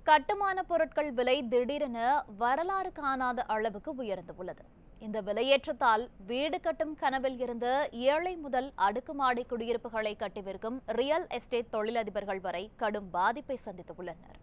கட்டுமான பொருட்கள் விலை திடீரென வரலாறு காணாத அளவுக்கு உயர்ந்துள்ளது இந்த விலையேற்றத்தால் வீடு கட்டும் கனவில் இருந்த ஏழை முதல் அடுக்குமாடி குடியிருப்புகளை கட்டிவிருக்கும் ரியல் எஸ்டேட் தொழிலதிபர்கள் வரை கடும் பாதிப்பை சந்தித்துள்ளனர்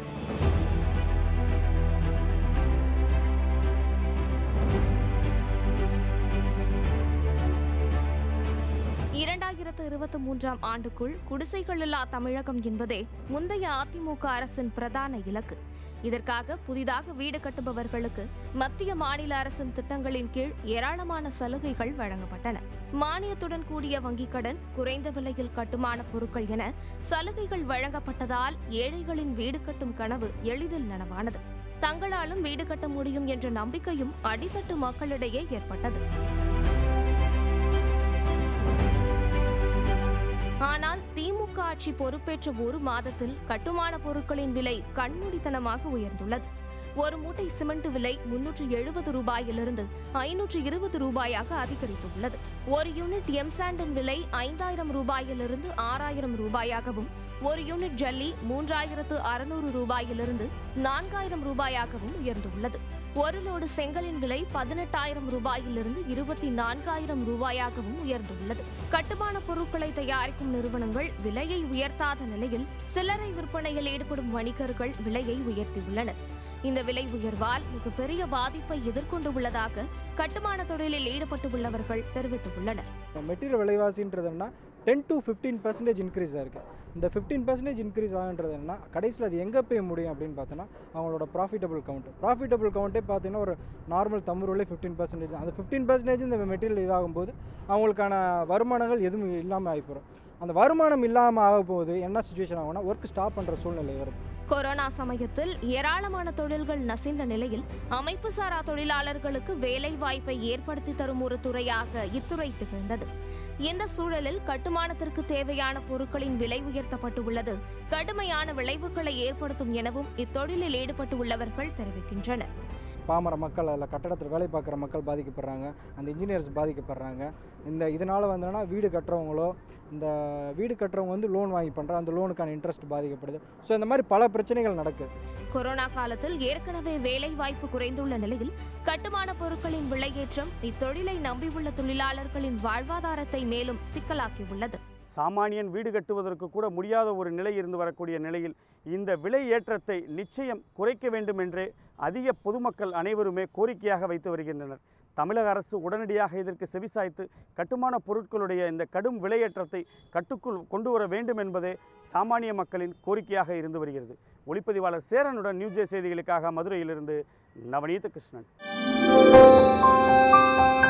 இரண்டாயிரத்து இருபத்தி மூன்றாம் ஆண்டுக்குள் குடிசைகள் இல்லா தமிழகம் என்பதே முந்தைய அதிமுக அரசின் பிரதான இலக்கு இதற்காக புதிதாக வீடு கட்டுபவர்களுக்கு மத்திய மாநில அரசின் திட்டங்களின் கீழ் ஏராளமான சலுகைகள் வழங்கப்பட்டன மானியத்துடன் கூடிய வங்கிக் கடன் குறைந்த விலையில் கட்டுமான பொருட்கள் என சலுகைகள் வழங்கப்பட்டதால் ஏழைகளின் வீடு கட்டும் கனவு எளிதில் நனவானது தங்களாலும் வீடு கட்ட முடியும் என்ற நம்பிக்கையும் அடித்தட்டு மக்களிடையே ஏற்பட்டது ஆனால் திமுக ஆட்சி பொறுப்பேற்ற ஒரு மாதத்தில் கட்டுமான பொருட்களின் விலை கண்மூடித்தனமாக உயர்ந்துள்ளது ஒரு மூட்டை சிமெண்ட் விலை முன்னூற்று எழுபது ரூபாயிலிருந்து ஐநூற்று இருபது ரூபாயாக அதிகரித்துள்ளது ஒரு யூனிட் எம்சாண்டின் விலை ஐந்தாயிரம் ரூபாயிலிருந்து ஆறாயிரம் ரூபாயாகவும் ஒரு யூனிட் ஜல்லி மூன்றாயிரத்து அறுநூறு ரூபாயிலிருந்து நான்காயிரம் ரூபாயாகவும் உயர்ந்துள்ளது ஒரு லோடு செங்கலின் விலை பதினெட்டாயிரம் ரூபாயிலிருந்து இருபத்தி நான்காயிரம் ரூபாயாகவும் உயர்ந்துள்ளது கட்டுமான பொருட்களை தயாரிக்கும் நிறுவனங்கள் விலையை உயர்த்தாத நிலையில் சில்லறை விற்பனையில் ஈடுபடும் வணிகர்கள் விலையை உயர்த்தியுள்ளனர் இந்த விலை உயர்வால் மிகப்பெரிய பாதிப்பை எதிர்கொண்டு உள்ளதாக கட்டுமான தொழிலில் ஈடுபட்டுள்ளவர்கள் தெரிவித்துள்ளனர் மெட்டீரியல் விலைவாசின்றதுன்னா ten to fifteen percentage increase ஆயிருக்கு இந்த ஃபிஃப்டீன் பர்சன்டேஜ் இன்க்ரீஸ் ஆகுன்றது என்ன கடைசியில் அது எங்கே போய் முடியும் அப்படின்னு பார்த்தோன்னா அவங்களோட ப்ராஃபிட்டபிள் கவுண்ட் ப்ராஃபிட்டபிள் கவுண்ட்டே பார்த்தீங்கன்னா ஒரு நார்மல் தமிழ்லே ஃபிஃப்டீன் பர்சன்டேஜ் அந்த ஃபிஃப்டீன் பர்சன்டேஜ் இந்த மெட்டீரியல் இதாகும்போது அவங்களுக்கான வருமானங்கள் எதுவும் இல்லாமல் ஆகிப்போம் அந்த வருமானம் இல்லாமல் ஆக போகுது என்ன சுச்சுவேஷன் ஆகும்னா ஒர்க் ஸ்டாப் பண்ணுற சூழ்நிலை வருது கொரோனா சமயத்தில் ஏராளமான தொழில்கள் நசிந்த நிலையில் அமைப்பு சாரா தொழிலாளர்களுக்கு வேலை வாய்ப்பை ஏற்படுத்தி தரும் ஒரு துறையாக இத்துறை திகழ்ந்தது இந்த சூழலில் கட்டுமானத்திற்கு தேவையான பொருட்களின் விலை உயர்த்தப்பட்டுள்ளது கடுமையான விளைவுகளை ஏற்படுத்தும் எனவும் இத்தொழிலில் ஈடுபட்டுள்ளவர்கள் தெரிவிக்கின்றனர் பாமர மக்கள் அதில் கட்டடத்தில் வேலை பார்க்குற மக்கள் பாதிக்கப்படுறாங்க அந்த இன்ஜினியர்ஸ் பாதிக்கப்படுறாங்க இந்த இதனால் வந்தோன்னா வீடு கட்டுறவங்களோ இந்த வீடு கட்டுறவங்க வந்து லோன் வாங்கி பண்ணுறாங்க அந்த லோனுக்கான இன்ட்ரெஸ்ட் பாதிக்கப்படுது ஸோ இந்த மாதிரி பல பிரச்சனைகள் நடக்குது கொரோனா காலத்தில் ஏற்கனவே வேலை வாய்ப்பு குறைந்துள்ள நிலையில் கட்டுமான பொருட்களின் விலையேற்றம் இத்தொழிலை நம்பியுள்ள தொழிலாளர்களின் வாழ்வாதாரத்தை மேலும் சிக்கலாக்கியுள்ளது சாமானியன் வீடு கட்டுவதற்கு கூட முடியாத ஒரு நிலை இருந்து வரக்கூடிய நிலையில் இந்த விலை ஏற்றத்தை நிச்சயம் குறைக்க வேண்டும் என்றே அதிக பொதுமக்கள் அனைவருமே கோரிக்கையாக வைத்து வருகின்றனர் தமிழக அரசு உடனடியாக இதற்கு செவிசாய்த்து கட்டுமான பொருட்களுடைய இந்த கடும் விலையேற்றத்தை கட்டுக்குள் கொண்டு வர வேண்டும் என்பதே சாமானிய மக்களின் கோரிக்கையாக இருந்து வருகிறது ஒளிப்பதிவாளர் சேரனுடன் நியூஜே செய்திகளுக்காக மதுரையிலிருந்து நவநீத கிருஷ்ணன்